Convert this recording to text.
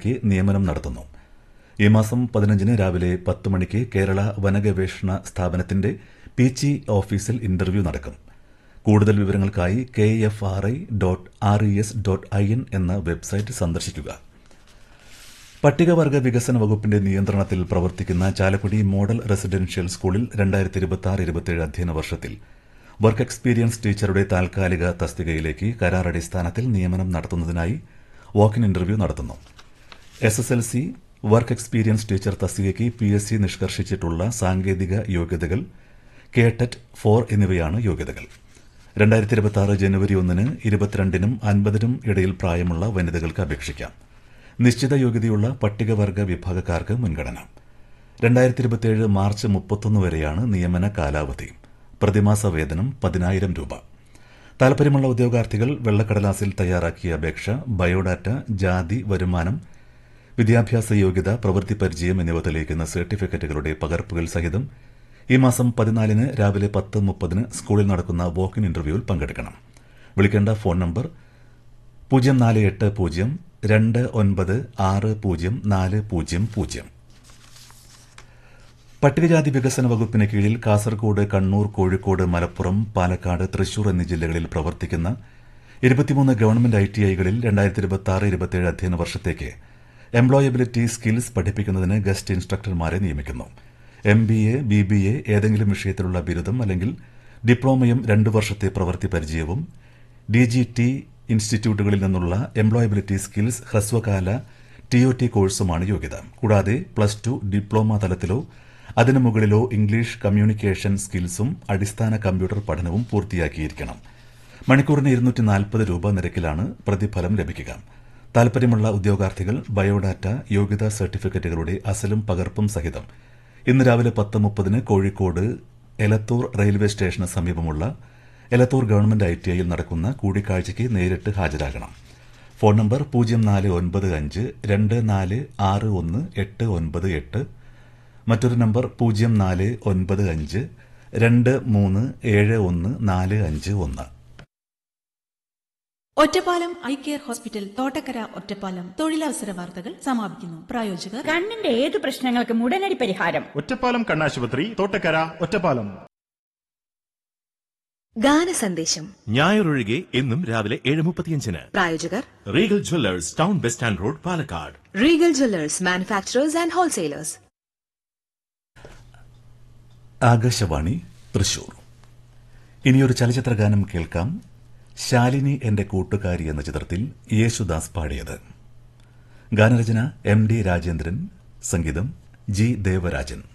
തസ്തികയ്ക്ക് നിയമനം നടത്തുന്നു ഈ മാസം പതിനഞ്ചിന് രാവിലെ പത്ത് മണിക്ക് കേരള വനഗവേഷണ സ്ഥാപനത്തിന്റെ പി ജി ഓഫീസിൽ ഇന്റർവ്യൂ നടക്കും കൂടുതൽ വിവരങ്ങൾക്കായി K F R I dot R E S dot I N എന്ന വെബ്സൈറ്റ് സന്ദർശിക്കുക പട്ടികവർഗ വികസന വകുപ്പിന്റെ നിയന്ത്രണത്തിൽ പ്രവർത്തിക്കുന്ന ചാലക്കുടി മോഡൽ റെസിഡൻഷ്യൽ സ്കൂളിൽ രണ്ടായിരത്തി ഇരുപത്തി ആറ് ഇരുപത്തിയേഴ് അധ്യയന വർഷത്തിൽ വർക്ക് എക്സ്പീരിയൻസ് ടീച്ചറുടെ താൽക്കാലിക തസ്തികയിലേക്ക് കരാർ അടിസ്ഥാനത്തിൽ നിയമനം നടത്തുന്നതിനായി വാക്കിൻ ഇന്റർവ്യൂ നടത്തുന്നു S S L C work experience teacher തസ്തികയ്ക്ക് പി എസ് സി നിഷ്കർഷിച്ചിട്ടുള്ള സാങ്കേതിക യോഗ്യതകൾ കേട്ടറ്റ് ഫോർ എന്നിവയാണ് യോഗ്യതകൾ രണ്ടായിരത്തി ഇരുപത്തി ആറ് ജനുവരി ഒന്നിന് ഇരുപത്തിരണ്ടിനും അൻപതിനും ഇടയിൽ പ്രായമുള്ള വനിതകൾക്ക് അപേക്ഷിക്കാം നിശ്ചിത യോഗ്യതയുള്ള പട്ടികവർഗ വിഭാഗക്കാർക്ക് മുൻഗണന രണ്ടായിരത്തി ഇരുപത്തിയേഴ് മാർച്ച് മുപ്പത്തൊന്ന് വരെയാണ് നിയമന കാലാവധി പ്രതിമാസ വേതനം പതിനായിരം രൂപ താൽപര്യമുള്ള ഉദ്യോഗാർത്ഥികൾ വെള്ളക്കടലാസിൽ തയ്യാറാക്കിയ അപേക്ഷ ബയോഡാറ്റ ജാതി വരുമാനം വിദ്യാഭ്യാസ യോഗ്യത പ്രവൃത്തി പരിചയം എന്നിവ തെളിയിക്കുന്ന സർട്ടിഫിക്കറ്റുകളുടെ പകർപ്പുകൾ സഹിതം ഈ മാസം പതിനാലിന് രാവിലെ പത്ത് മുപ്പതിന് സ്കൂളിൽ നടക്കുന്ന വോക്കിൻ ഇന്റർവ്യൂവിൽ പങ്കെടുക്കണം വിളിക്കേണ്ട ഫോൺ നമ്പർ പൂജ്യം നാല് എട്ട് പൂജ്യം രണ്ട് ഒൻപത് ആറ് പൂജ്യം നാല് പൂജ്യം പൂജ്യം പട്ടികജാതി വികസന വകുപ്പിന് കീഴിൽ കാസർഗോഡ് കണ്ണൂർ കോഴിക്കോട് മലപ്പുറം പാലക്കാട് തൃശൂർ എന്നീ ജില്ലകളിൽ പ്രവർത്തിക്കുന്ന ഇരുപത്തിമൂന്ന് ഗവൺമെന്റ് ഐ ടി ഐകളിൽ രണ്ടായിരത്തി ഇരുപത്തി ആറ് ഇരുപത്തിയേഴ് അധ്യയന വർഷത്തേക്ക് എംപ്ലോയബിലിറ്റി സ്കിൽസ് പഠിപ്പിക്കുന്നതിന് ഗസ്റ്റ് ഇൻസ്ട്രക്ടർമാരെ നിയമിക്കുന്നു M B A B B A ഏതെങ്കിലും വിഷയത്തിലുള്ള ബിരുദം അല്ലെങ്കിൽ ഡിപ്ലോമയും രണ്ടു വർഷത്തെ പ്രവൃത്തി പരിചയവും ഡി ജി ടി ഇൻസ്റ്റിറ്റ്യൂട്ടുകളിൽ നിന്നുള്ള എംപ്ലോയബിലിറ്റി സ്കിൽസ് ഹ്രസ്വകാല ടി ഒ ടി കോഴ്സുമാണ് യോഗ്യത കൂടാതെ പ്ലസ് ടു ഡിപ്ലോമ തലത്തിലോ അതിനു മുകളിലോ ഇംഗ്ലീഷ് കമ്മ്യൂണിക്കേഷൻ സ്കിൽസും അടിസ്ഥാന കമ്പ്യൂട്ടർ പഠനവും പൂർത്തിയാക്കിയിരിക്കണം മണിക്കൂറിന് ഇരുന്നൂറ്റി നാൽപ്പത് രൂപ നിരക്കിലാണ് പ്രതിഫലം ലഭിക്കുക താൽപര്യമുള്ള ഉദ്യോഗാർത്ഥികൾ ബയോഡാറ്റ യോഗ്യതാ സർട്ടിഫിക്കറ്റുകളുടെ അസലും പകർപ്പും സഹിതം ഇന്ന് രാവിലെ പത്ത് മുപ്പതിന് കോഴിക്കോട് എലത്തൂർ റെയിൽവേ സ്റ്റേഷന് സമീപമുള്ള എലത്തൂർ ഗവൺമെന്റ് ഐ ടി ഐയിൽ നടക്കുന്ന കൂടിക്കാഴ്ചയ്ക്ക് നേരിട്ട് ഹാജരാകണം ഫോൺ നമ്പർ പൂജ്യം നാല് ഒൻപത് അഞ്ച് രണ്ട് നാല് ആറ് ഒന്ന് എട്ട് ഒൻപത് എട്ട് മറ്റൊരു നമ്പർ പൂജ്യം നാല് ഒൻപത് അഞ്ച് രണ്ട് മൂന്ന് ഏഴ് ഒന്ന് നാല് അഞ്ച് ഒന്ന് Ottapalam I care hospital Thottakkara Ottapalam തൊഴിലവസര വാർത്തകൾ സമാപിക്കുന്നു പ്രായോജകർ കണ്ണിന്റെ ഏത് പ്രശ്നങ്ങൾക്കും ഉടനടി പരിഹാരം ഒറ്റപ്പാലം കണ്ണാശുപത്രി തോട്ടക്കര ഒറ്റപ്പാലം ഗാന സന്ദേശം ഞായറൊഴികെ എന്നും രാവിലെ ഏഴ് മുപ്പത്തിയഞ്ചിന് പ്രായോജകർ Regal Jewellers town bus stand road Palakkad Regal Jewellers manufacturers and wholesalers Akashvani Thrissur ഇനിയൊരു ചലച്ചിത്ര ഗാനം കേൾക്കാം ശാലിനി എന്റെ കൂട്ടുകാരി എന്ന ചിത്രത്തിൽ യേശുദാസ് പാടിയത് ഗാനരചന എം ഡി രാജേന്ദ്രൻ സംഗീതം ജി ദേവരാജൻ